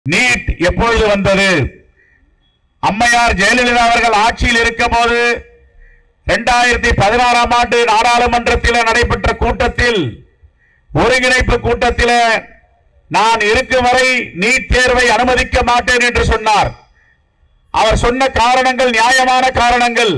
NEET எப்பொழுது வந்தது அம்மையார் ஜெயலலிதா அவர்கள் ஆட்சியில் இருக்கும் போது இரண்டாயிரத்தி பதினாறாம் ஆண்டு நாடாளுமன்றத்தில் நடைபெற்ற கூட்டத்தில் ஒருங்கிணைப்பு கூட்டத்தில் நான் இருக்கும் வரை நீட் தேர்வை அனுமதிக்க மாட்டேன் என்று சொன்னார் அவர் சொன்ன காரணங்கள் நியாயமான காரணங்கள்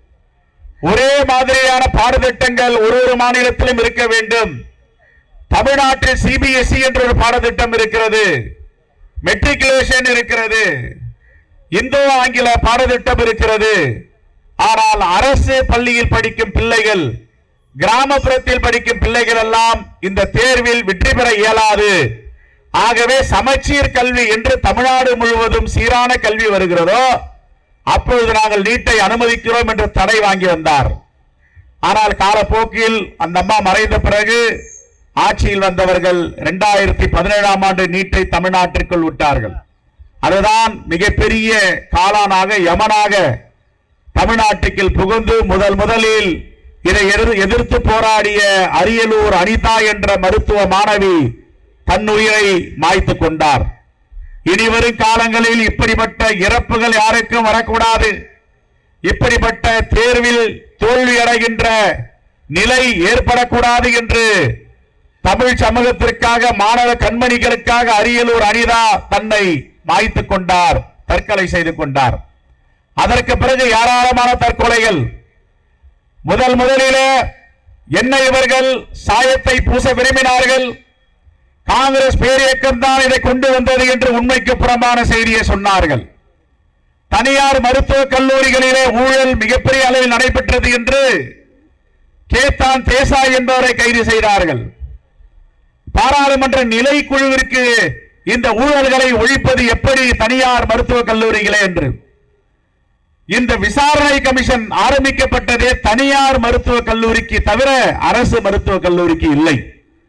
ஒரே மாதிரியான பாடத்திட்டங்கள் ஒரு ஒரு மாநிலத்திலும் இருக்க வேண்டும் தமிழ்நாட்டில் சிபிஎஸ்இ என்ற ஒரு பாடத்திட்டம் இருக்கிறது மெட்ரிகுலேஷன் இருக்கிறது இந்தோ ஆங்கில பாடத்திட்டம் இருக்கிறது ஆனால் அரசு பள்ளியில் படிக்கும் பிள்ளைகள் கிராமப்புறத்தில் படிக்கும் பிள்ளைகள் எல்லாம் இந்த தேர்வில் வெற்றி பெற இயலாது ஆகவே சமச்சீர் கல்வி என்று தமிழ்நாடு முழுவதும் சீரான கல்வி வருகிறதோ அப்பொழுது நாங்கள் நீட்டை அனுமதிக்கிறோம் என்று தடை வாங்கி வந்தார் ஆனால் காலப்போக்கில் அந்த அம்மா மறைந்த பிறகு ஆட்சியில் வந்தவர்கள் இரண்டாயிரத்தி பதினேழாம் ஆண்டு நீட்டை தமிழ்நாட்டிற்குள் விட்டார்கள் அதுதான் மிகப்பெரிய காலானாக யமனாக தமிழ்நாட்டுக்குள் புகுந்து முதல் முதலில் இதை எதிர்- எதிர்த்து போராடிய அரியலூர் அனிதா என்ற மருத்துவ மாணவி தன் உயிரை மாய்த்துக் கொண்டார் இனிவரும் காலங்களில் இப்படிப்பட்ட இறப்புகள் யாருக்கும் வரக்கூடாது இப்படிப்பட்ட தேர்வில் தோல்வி அடைகின்ற நிலை ஏற்படக்கூடாது என்று தமிழ் சமூகத்திற்காக மாணவ கண்மணிகளுக்காக அரியலூர் அனிதா தன்னை மாய்த்துக் கொண்டார் தற்கொலை செய்து கொண்டார் அதற்கு பிறகு ஏராளமான தற்கொலைகள் முதல் முதலிலே என்ன இவர்கள் சாயத்தை பூச விரும்பினார்கள் காங்கிரஸ் பேரியக்கம் தான் இதை கொண்டு வந்தது என்று உண்மைக்கு புறம்பான செய்தியை சொன்னார்கள் தனியார் மருத்துவக் கல்லூரிகளிலே ஊழல் மிகப்பெரிய அளவில் நடைபெற்றது என்று கேத்தான் தேசாய் என்பவரை கைது செய்தார்கள் பாராளுமன்ற நிலை குழுவிற்கு இந்த ஊழல்களை ஒழிப்பது எப்படி தனியார் மருத்துவக் கல்லூரிகளே என்று இந்த விசாரணை கமிஷன் ஆரம்பிக்கப்பட்டதே தனியார் மருத்துவக் கல்லூரிக்கு தவிர அரசு மருத்துவக் கல்லூரிக்கு இல்லை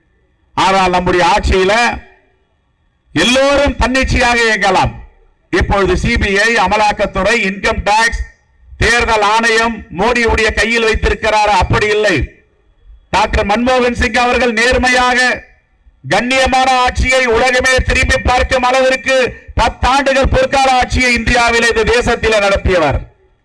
ஆனால் நம்முடைய ஆட்சியில எல்லோரும் தன்னிச்சையாக இயங்கலாம் இப்பொழுது சிபிஐ அமலாக்கத்துறை இன்கம் டாக்ஸ் தேர்தல் ஆணையம் மோடியுடைய கையில் வைத்திருக்கிறார் அப்படி இல்லை டாக்டர் மன்மோகன் சிங் அவர்கள் நேர்மையாக கண்ணியமான ஆட்சியை உலகமே திரும்பி பார்க்கும் அளவிற்கு பத்தாண்டுகள் பொற்கால ஆட்சியை இந்தியாவிலே இந்த தேசத்தில் நடத்தியவர்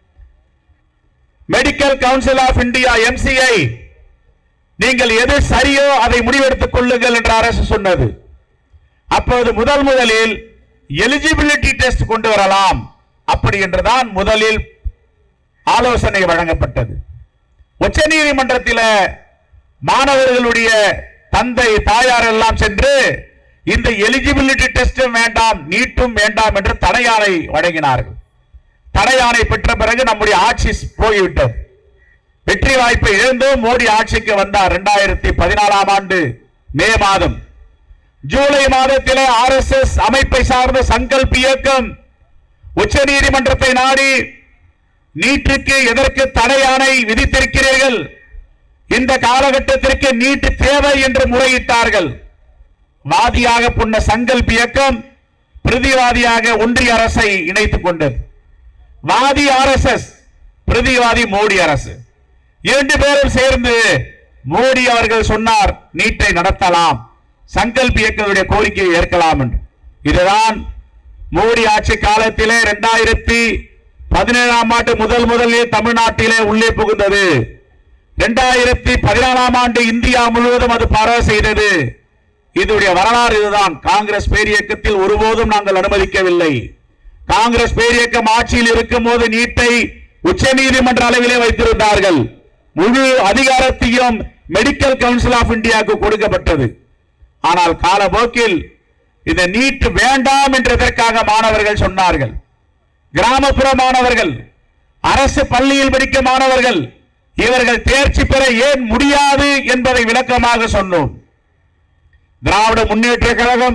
medical council of India MCI நீங்கள் எது சரியோ அதை முடிவெடுத்துக் கொள்ளுங்கள் என்று அரசு சொன்னது அப்போது முதல் முதலில் எலிஜிபிலிட்டி டெஸ்ட் கொண்டு வரலாம் அப்படி என்றுதான் முதலில் ஆலோசனை வழங்கப்பட்டது உச்சநீதிமன்றத்தில் மாணவர்களுடைய தந்தை தாயார் எல்லாம் சென்று இந்த எலிஜிபிலிட்டி டெஸ்டும் வேண்டாம் நீட்டும் வேண்டாம் என்று தடையாணை வழங்கினார்கள் தடையாணை பெற்ற பிறகு நம்முடைய ஆட்சி போய்விட்டது வெற்றி வாய்ப்பை இழந்தும் மோடி ஆட்சிக்கு வந்தார் இரண்டாயிரத்தி பதினாலாம் ஆண்டு மே மாதம் ஜூலை மாதத்திலே ஆர் எஸ் எஸ் அமைப்பை சார்ந்த சங்கல்ப் இயக்கம் உச்ச நீதிமன்றத்தை நாடி நீட்டுக்கு எதற்கு தடையாணை விதித்திருக்கிறீர்கள் இந்த காலகட்டத்திற்கு நீட் தேவை என்று முறையிட்டார்கள் வாதியாக புண்ண சங்கல்ப் இயக்கம் பிரதிவாதியாக ஒன்றிய அரசை இணைத்துக் கொண்டது வாதி ஆர்எஸ்எஸ் பிரதிவாதி மோடி அரசு இரண்டு பேரும் சேர்ந்து மோடி அவர்கள் சொன்னார் நீட்டை நடத்தலாம் சங்கல்ப் இயக்கத்துடைய கோரிக்கையை ஏற்கலாம் என்று இதுதான் மோடி ஆட்சி காலத்திலே இரண்டாயிரத்தி பதினேழாம் ஆண்டு முதல் முதலில் தமிழ்நாட்டிலே உள்ளே புகுந்தது இரண்டாயிரத்தி பதினாலாம் ஆண்டு இந்தியா முழுவதும் அது பரவ செய்தது இதனுடைய வரலாறு இதுதான் காங்கிரஸ் பேரியக்கத்தில் ஒருபோதும் நாங்கள் அனுமதிக்கவில்லை காங்கிரஸ் பேரியக்கம் ஆட்சியில் இருக்கும் போது நீட்டை உச்சநீதிமன்ற அளவிலே வைத்திருந்தார்கள் முழு அதிகாரத்தையும் மெடிக்கல் கவுன்சில் ஆஃப் இந்தியாவுக்கு கொடுக்கப்பட்டது ஆனால் காலப்போக்கில் இந்த நீட் வேண்டாம் என்றதற்காக மாணவர்கள் சொன்னார்கள் கிராமப்புற மாணவர்கள் அரசு பள்ளியில் படிக்கும் மாணவர்கள் இவர்கள் தேர்ச்சி பெற ஏன் முடியாது என்பதை விளக்கமாக சொன்னோம் திராவிட முன்னேற்ற கழகம்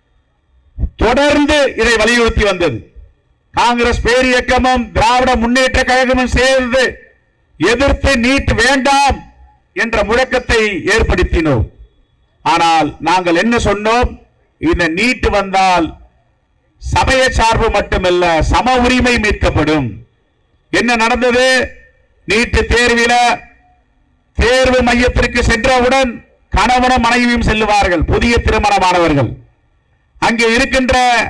தொடர்ந்து இதை வலியுறுத்தி வந்தது காங்கிரஸ் பேரியக்கமும் திராவிட முன்னேற்ற கழகமும் சேர்ந்து எதிர்த்து நீட் வேண்டாம் என்ற முழக்கத்தை ஏற்படுத்தினோம் ஆனால் நாங்கள் என்ன சொன்னோம் இந்த நீட் வந்தால் சமய சார்பு மட்டுமல்ல சம உரிமை மீட்கப்படும் என்ன நடந்தது நீட்டு தேர்வில தேர்வு மையத்திற்கு சென்றவுடன் கணவனும் மனைவியும் செல்லுவார்கள் புதிய திருமணமானவர்கள் அங்கே இருக்கின்ற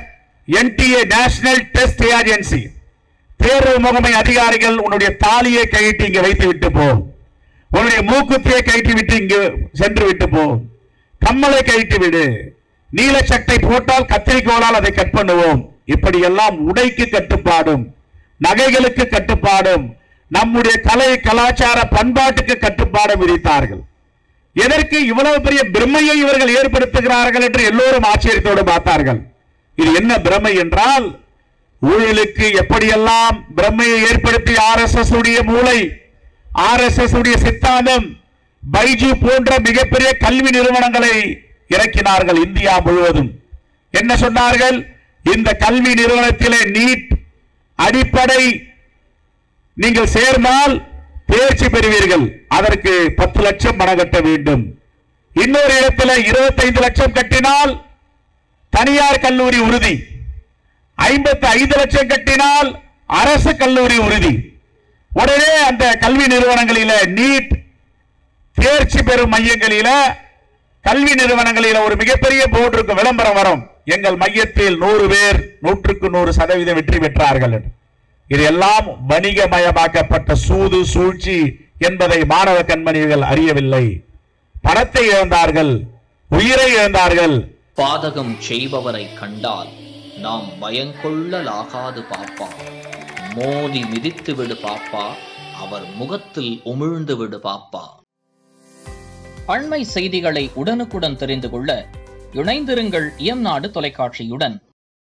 என்டிஏ நேஷனல் டெஸ்ட் ஏஜென்சி தேர்வு முகமை அதிகாரிகள் உன்னுடைய தாலியை கையிட்டு இங்க வைத்து விட்டு போ உன்னுடைய மூக்குத்தியை கைட்டி விட்டு இங்கு சென்று விட்டு போ கம்மலை கைட்டு விடு நீல சட்டை போட்டால் கத்திரிக்கோளால் அதை கட் பண்ணுவோம் இப்படியெல்லாம் உடைக்கு கட்டுப்பாடும் நகைகளுக்கு கட்டுப்பாடும் நம்முடைய கலை கலாச்சார பண்பாட்டுக்கு கட்டுப்பாடும் விதித்தார்கள் எதற்கு இவ்வளவு பெரிய பிரமையை இவர்கள் ஏற்படுத்துகிறார்கள் என்று எல்லோரும் ஆச்சரியத்தோடு பார்த்தார்கள் இது என்ன பிரமை என்றால் ஊழலுக்கு எப்படியெல்லாம் பிரமையை ஏற்படுத்தி ஆர் எஸ் எஸ் உடைய மூளை ஆர் எஸ் எஸ் உடைய சித்தாந்தம் பைஜு போன்ற மிகப்பெரிய கல்வி நிறுவனங்களை இறக்கினார்கள் இந்தியா முழுவதும் என்ன சொன்னார்கள் இந்த கல்வி நிறுவனத்திலே நீட் அடிப்படை நீங்கள் சேர்ந்தால் தேர்ச்சி பெறுவீர்கள் அதற்கு பத்து லட்சம் பணம் கட்ட வேண்டும் இன்னொரு இடத்துல 25 லட்சம் கட்டினால் தனியார் கல்லூரி உறுதி ஐம்பத்தி ஐந்து லட்சம் கட்டினால் அரசு கல்லூரி உறுதி உடனே அந்த கல்வி நிறுவனங்களில நீட் தேர்ச்சி பெறும் மையங்களில கல்வி நிறுவனங்களில ஒரு மிகப்பெரிய போர்டு இருக்கும் விளம்பரம் வரும் எங்கள் மையத்தில் நூறு பேர் நூற்றுக்கு நூறு சதவீதம் வெற்றி பெற்றார்கள் என்று. இது எல்லாம் வணிகமயமாக்கப்பட்ட சூது சூழ்ச்சி என்பதை மாணவ கண்மணிகள் அறியவில்லை பணத்தை இழந்தார்கள் உயிரை இழந்தார்கள் பாதகம் செய்பவரை கண்டால் நாம் பயங்கொள்ளலாகாது பாப்பா மோதி மிதித்து விடு பாப்பா அவர் முகத்தில் உமிழ்ந்து விடு பாப்பா அண்மை செய்திகளை உடனுக்குடன் தெரிந்து கொள்ள இணைந்திருங்கள் இயம்நாடு தொலைக்காட்சியுடன்